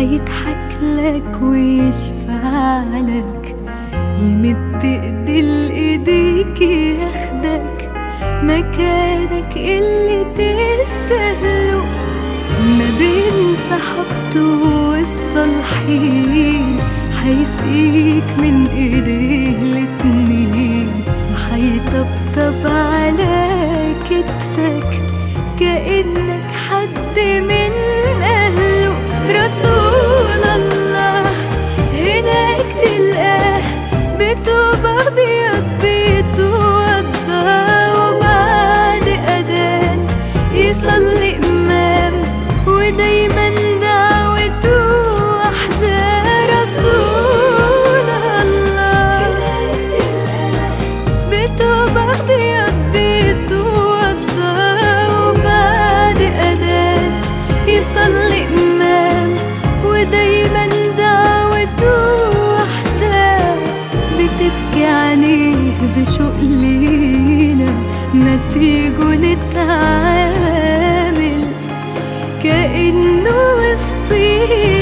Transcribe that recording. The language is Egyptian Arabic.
هيضحك لك ويشفع لك يمد ايدي لايديك ياخدك مكانك اللي تستاهله ما بين صحبته والصالحين هيسقيك من ايديه الاتنين وهيطبطب على كتفك كأنك حد من أهله رسول الله هناك تلقاه بتوب أبيض بيتوضى وبعد أذان يصلي إمام ودايما دعوته واحدة رسول الله بتوب أبيض بيتوضى وبعد أذان يصلي إمام ودايما دعوته واحدة بتبكي عينيه بشوق لينا ما تيجوا نتعامل كأنه وسطينا